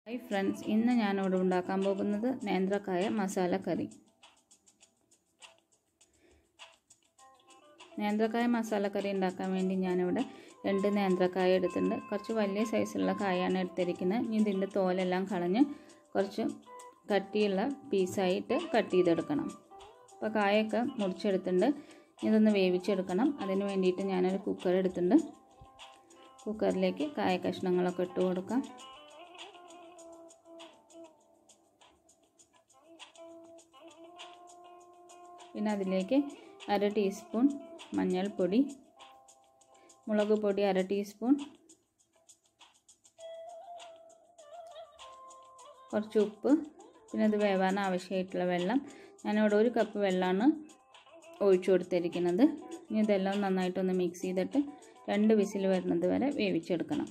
hi friends ഇന്ന് ഞാനിവിടെ ഉണ്ടാക്കാൻ പോകുന്നത് നേന്ത്രക്കായ മസാല കറി നേന്ത്രക്കായ മസാല കറി ഉണ്ടാക്കാൻ വേണ്ടി ഞാനിവിടെ രണ്ട് നേന്ത്രക്കായ എടുത്തിട്ടുണ്ട് കുറച്ച് വലിയ സൈസുള്ള കായാണ് എടുത്തിരിക്കുന്നത് ഇനി ഇതിൻ്റെ തോലെല്ലാം കളഞ്ഞ് കുറച്ച് കട്ടിയുള്ള പീസായിട്ട് കട്ട് ചെയ്തെടുക്കണം അപ്പോൾ കായൊക്കെ മുറിച്ചെടുത്തിട്ടുണ്ട് ഇതൊന്ന് വേവിച്ചെടുക്കണം അതിന് വേണ്ടിയിട്ട് ഞാനൊരു കുക്കർ എടുത്തിട്ടുണ്ട് കുക്കറിലേക്ക് കായ കഷ്ണങ്ങളൊക്കെ ഇട്ട് കൊടുക്കാം പിന്നെ അതിലേക്ക് അര ടീസ്പൂൺ മഞ്ഞൾപ്പൊടി മുളക് പൊടി അര ടീസ്പൂൺ കുറച്ച് ഉപ്പ് പിന്നെ അത് വേവാൻ ആവശ്യമായിട്ടുള്ള വെള്ളം ഞാനിവിടെ ഒരു കപ്പ് വെള്ളമാണ് ഒഴിച്ചു കൊടുത്തിരിക്കുന്നത് ഇനി ഇതെല്ലാം നന്നായിട്ടൊന്ന് മിക്സ് ചെയ്തിട്ട് രണ്ട് വിസിൽ വരുന്നത് വരെ വേവിച്ചെടുക്കണം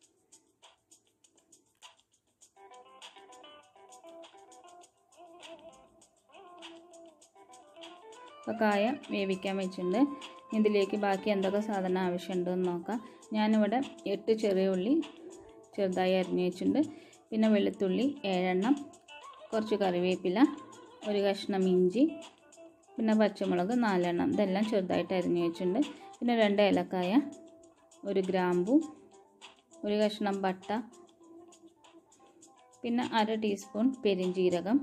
അപ്പോൾ കായ വേവിക്കാൻ വെച്ചിട്ടുണ്ട് ഇതിലേക്ക് ബാക്കി എന്തൊക്കെ സാധനം ആവശ്യമുണ്ടെന്ന് നോക്കാം ഞാനിവിടെ എട്ട് ചെറിയ ഉള്ളി ചെറുതായി അരിഞ്ഞു വെച്ചിട്ടുണ്ട് പിന്നെ വെളുത്തുള്ളി ഏഴെണ്ണം കുറച്ച് കറിവേപ്പില ഒരു കഷ്ണം ഇഞ്ചി പിന്നെ പച്ചമുളക് നാലെണ്ണം ഇതെല്ലാം ചെറുതായിട്ട് അരിഞ്ഞു വെച്ചിട്ടുണ്ട് പിന്നെ രണ്ട് ഏലക്കായ ഒരു ഗ്രാമ്പു ഒരു കഷ്ണം പട്ട പിന്നെ അര ടീസ്പൂൺ പെരിഞ്ജീരകം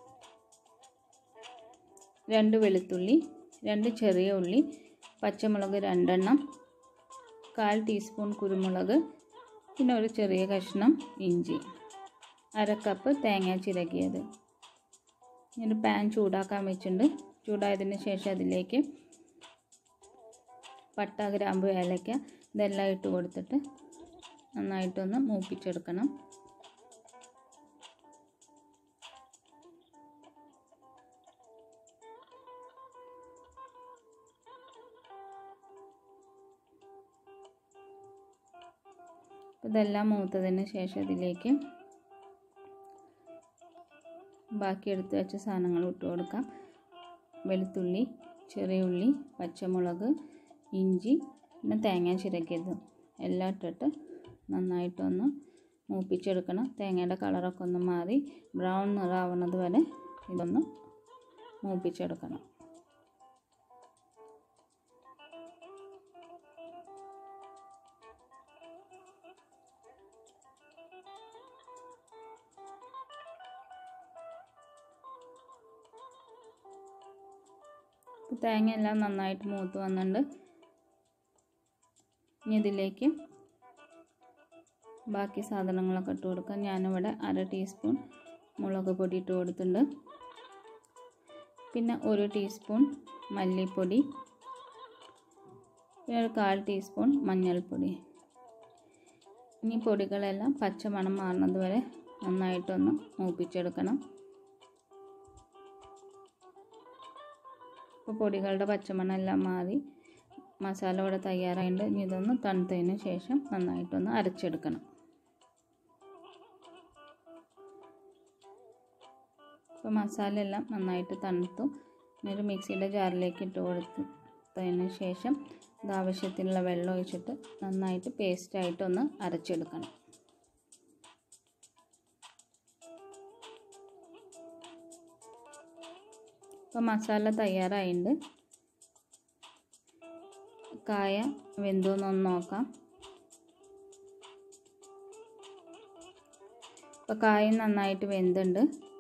രണ്ട് വെളുത്തുള്ളി രണ്ട് ചെറിയ ഉള്ളി പച്ചമുളക് രണ്ടെണ്ണം കാൽ ടീസ്പൂൺ കുരുമുളക് പിന്നെ ഒരു ചെറിയ കഷ്ണം ഇഞ്ചി അര കപ്പ് തേങ്ങ ചിരകിയത് ഒരു പാൻ ചൂടാക്കാൻ വെച്ചിട്ടുണ്ട് ചൂടായതിന് ശേഷം അതിലേക്ക് പട്ട ഗ്രാമ്പു ഏലക്ക ഇതെല്ലാം ഇട്ട് കൊടുത്തിട്ട് നന്നായിട്ടൊന്ന് മൂപ്പിച്ചെടുക്കണം ഇതെല്ലാം മൂത്തതിന് ശേഷം ഇതിലേക്ക് ബാക്കി എടുത്ത് വെച്ച സാധനങ്ങൾ ഇട്ട് കൊടുക്കാം വെളുത്തുള്ളി ചെറിയ ഉള്ളി പച്ചമുളക് ഇഞ്ചി പിന്നെ തേങ്ങ ചിരക്കിയത് എല്ലാം ഇട്ടിട്ട് നന്നായിട്ടൊന്ന് മൂപ്പിച്ചെടുക്കണം തേങ്ങയുടെ കളറൊക്കെ ഒന്ന് മാറി ബ്രൗൺ നിറാവുന്നത് വരെ ഇതൊന്ന് മൂപ്പിച്ചെടുക്കണം തേങ്ങ എല്ലാം നന്നായിട്ട് മൂത്ത് വന്നിട്ടുണ്ട് ഇനി ഇതിലേക്ക് ബാക്കി സാധനങ്ങളൊക്കെ ഇട്ട് കൊടുക്കാം ഞാനിവിടെ അര ടീസ്പൂൺ മുളക് പൊടി ഇട്ട് കൊടുത്തിട്ടുണ്ട് പിന്നെ ഒരു ടീസ്പൂൺ മല്ലിപ്പൊടി പിന്നെ ഒരു കാൽ ടീസ്പൂൺ മഞ്ഞൾപ്പൊടി ഇനി പൊടികളെല്ലാം പച്ചമണം മാറുന്നത് വരെ നന്നായിട്ടൊന്ന് മൂപ്പിച്ചെടുക്കണം ഇപ്പോൾ പൊടികളുടെ പച്ചമണം എല്ലാം മാറി മസാല ഇവിടെ തയ്യാറായിട്ടുണ്ട് ഇനി ഇതൊന്ന് തണുത്തതിന് ശേഷം നന്നായിട്ടൊന്ന് അരച്ചെടുക്കണം ഇപ്പോൾ മസാല എല്ലാം നന്നായിട്ട് തണുത്തു ഇനി ഒരു മിക്സിയുടെ ജാറിലേക്ക് ഇട്ട് കൊടുത്തതിന് ശേഷം ഇത് ആവശ്യത്തിനുള്ള വെള്ളം ഒഴിച്ചിട്ട് നന്നായിട്ട് പേസ്റ്റായിട്ടൊന്ന് അരച്ചെടുക്കണം ഇപ്പോൾ മസാല തയ്യാറായിട്ടുണ്ട് കായ വെന്തോന്നൊന്ന് നോക്കാം ഇപ്പോൾ കായ നന്നായിട്ട് വെന്തുണ്ട്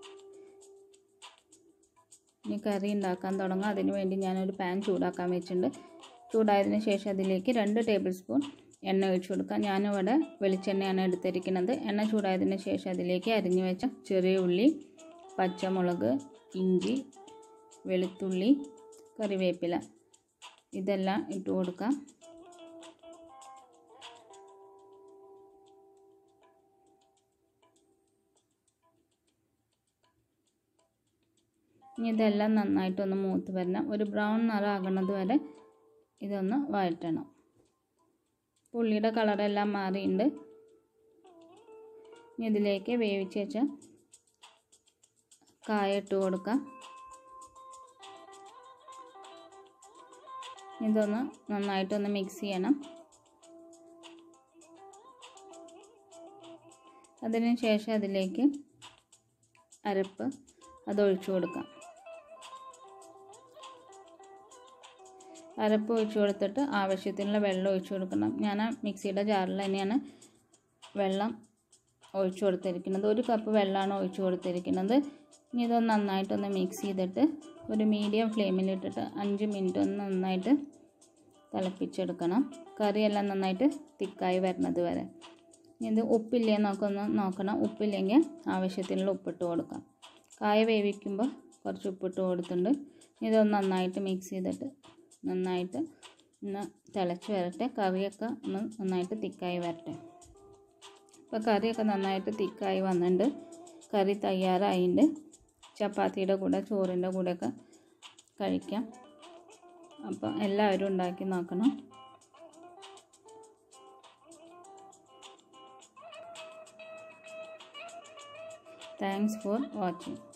ഇനി കറി ഉണ്ടാക്കാൻ തുടങ്ങാം അതിന് വേണ്ടി ഞാനൊരു പാൻ ചൂടാക്കാൻ വെച്ചിട്ടുണ്ട് ചൂടായതിന് ശേഷം അതിലേക്ക് രണ്ട് ടേബിൾ സ്പൂൺ എണ്ണ ഒഴിച്ചു കൊടുക്കാം ഞാനിവിടെ വെളിച്ചെണ്ണയാണ് എടുത്തിരിക്കുന്നത് എണ്ണ ചൂടായതിന് ശേഷം അതിലേക്ക് അരിഞ്ഞു വെച്ച ചെറിയ ഉള്ളി പച്ചമുളക് ഇഞ്ചി വെളുത്തുള്ളി കറിവേപ്പില ഇതെല്ലാം ഇട്ട് കൊടുക്കാം ഇനി ഇതെല്ലാം നന്നായിട്ടൊന്ന് മൂത്ത് വരണം ഒരു ബ്രൗൺ നിറമാകുന്നത് വരെ ഇതൊന്ന് വഴറ്റണം ഉള്ളിയുടെ കളറെല്ലാം മാറിയിട്ടുണ്ട് ഇനി ഇതിലേക്ക് വേവിച്ച് വെച്ച കായ ഇട്ട് കൊടുക്കാം ഇതൊന്ന് നന്നായിട്ടൊന്ന് മിക്സ് ചെയ്യണം അതിന് ശേഷം അതിലേക്ക് അരപ്പ് അത് ഒഴിച്ചു കൊടുക്കാം അരപ്പ് ഒഴിച്ചു കൊടുത്തിട്ട് ആവശ്യത്തിനുള്ള വെള്ളം ഒഴിച്ചു കൊടുക്കണം ഞാൻ ആ മിക്സിയുടെ ജാറിൽ തന്നെയാണ് വെള്ളം ഒഴിച്ചു കൊടുത്തിരിക്കുന്നത് ഒരു കപ്പ് വെള്ളമാണ് ഒഴിച്ചു കൊടുത്തിരിക്കുന്നത് ഇനി ഇതൊന്ന് നന്നായിട്ടൊന്ന് മിക്സ് ചെയ്തിട്ട് ഒരു മീഡിയം ഫ്ലെയിമിലിട്ടിട്ട് അഞ്ച് മിനിറ്റ് ഒന്ന് നന്നായിട്ട് തിളപ്പിച്ചെടുക്കണം കറിയെല്ലാം നന്നായിട്ട് തിക്കായി വരുന്നത് വരെ ഇനി ഇത് ഉപ്പില്ലേ എന്നൊക്കെ നോക്കണം ഉപ്പില്ലെങ്കിൽ ആവശ്യത്തിനുള്ള ഉപ്പിട്ട് കൊടുക്കാം കായ വേവിക്കുമ്പോൾ കുറച്ച് ഉപ്പിട്ട് കൊടുത്തിട്ടുണ്ട് ഇതൊന്ന് നന്നായിട്ട് മിക്സ് ചെയ്തിട്ട് നന്നായിട്ട് ഒന്ന് തിളച്ച് വരട്ടെ കറിയൊക്കെ ഒന്ന് നന്നായിട്ട് തിക്കായി വരട്ടെ അപ്പോൾ കറിയൊക്കെ നന്നായിട്ട് തിക്കായി വന്നിട്ടുണ്ട് കറി തയ്യാറായിട്ടുണ്ട് ചപ്പാത്തിയുടെ കൂടെ ചോറിൻ്റെ കൂടെയൊക്കെ കഴിക്കാം അപ്പോൾ എല്ലാവരും ഉണ്ടാക്കി നോക്കണം താങ്ക്സ് ഫോർ വാച്ചിങ്